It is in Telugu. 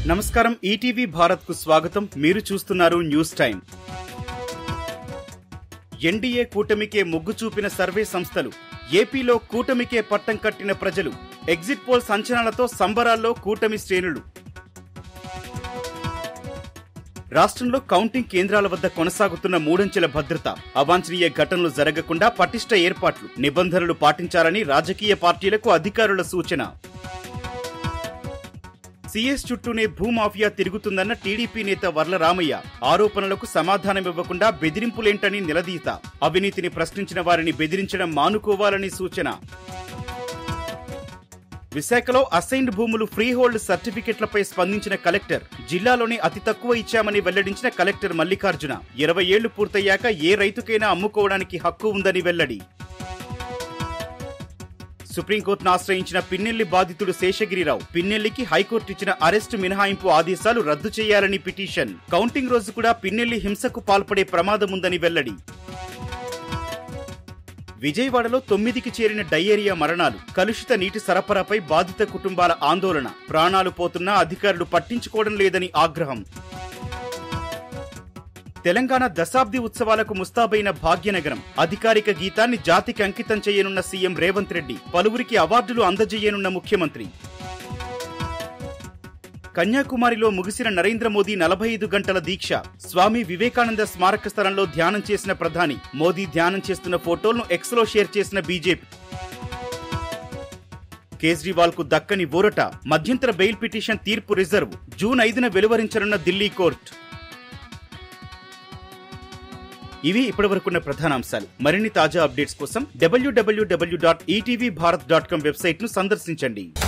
నమస్కారం ఈటీవీ భారత్ కు స్వాగతం మీరు చూస్తున్నారు న్యూస్ టైం ఎన్డీఏ కూటమికే మొగ్గు చూపిన సర్వే సంస్థలు ఏపీలో కూటమికే పట్టం కట్టిన ప్రజలు ఎగ్జిట్ పోల్స్ అంచనాలతో సంబరాల్లో కూటమి శ్రేణులు రాష్ట్రంలో కౌంటింగ్ కేంద్రాల వద్ద కొనసాగుతున్న మూడంచెల భద్రత అవాంఛనీయ ఘటనలు జరగకుండా పటిష్ట ఏర్పాట్లు నిబంధనలు పాటించాలని రాజకీయ పార్టీలకు అధికారుల సూచన సీఎస్ చుట్టూనే భూమాఫియా తిరుగుతుందన్న టీడీపీ నేత వర్ల రామయ్య ఆరోపణలకు సమాధానమివ్వకుండా బెదిరింపులేంటని నిలదీత అవినీతిని ప్రశ్నించిన వారిని బెదిరించడం మానుకోవాలని సూచన విశాఖలో అసైన్డ్ భూములు ఫ్రీ హోల్డ్ సర్టిఫికెట్లపై స్పందించిన కలెక్టర్ జిల్లాలోనే అతి తక్కువ ఇచ్చామని వెల్లడించిన కలెక్టర్ మల్లికార్జున ఇరవై ఏళ్లు పూర్తయ్యాక ఏ రైతుకైనా అమ్ముకోవడానికి హక్కు ఉందని వెల్లడి సుప్రీంకోర్టును ఆశ్రయించిన పిన్నెల్లి బాధితుడు శేషగిరిరావు పిన్నెల్లికి హైకోర్టు ఇచ్చిన అరెస్టు మినహాయింపు ఆదేశాలు రద్దు చేయాలని పిటిషన్ కౌంటింగ్ రోజు కూడా పిన్నెల్లి హింసకు పాల్పడే ప్రమాదముందని వెల్లడి విజయవాడలో తొమ్మిదికి చేరిన డయేరియా మరణాలు కలుషిత నీటి సరఫరాపై బాధిత కుటుంబాల ఆందోళన ప్రాణాలు పోతున్నా అధికారులు పట్టించుకోవడం లేదని ఆగ్రహం తెలంగాణ దశాబ్ది ఉత్సవాలకు ముస్తాబైన భాగ్యనగరం అధికారిక గీతాన్ని జాతికి అంకితం చేయనున్న సీఎం రేవంత్ రెడ్డి పలువురికి అవార్డులు అందజేయనున్న ముఖ్యమంత్రి కన్యాకుమారిలో ముగిసిన నరేంద్ర మోదీ నలభై ఐదు గంటల దీక్ష స్వామి వివేకానంద స్మారక స్థలంలో ధ్యానం చేసిన ప్రధాని మోదీ ధ్యానం చేస్తున్న ఫోటోలను ఎక్స్లో షేర్ చేసిన బీజేపీ కేజ్రీవాల్ కు దక్కని ఊరట మధ్యంతర బెయిల్ పిటిషన్ తీర్పు రిజర్వ్ జూన్ ఐదున వెలువరించనున్న ఢిల్లీ కోర్టు ఇవి ఇప్పటివరకున్న ప్రధాన అంశాలు మరిన్ని తాజా అప్డేట్స్ కోసం WWW dot ETV Bharat dot com website ను సందర్శించండి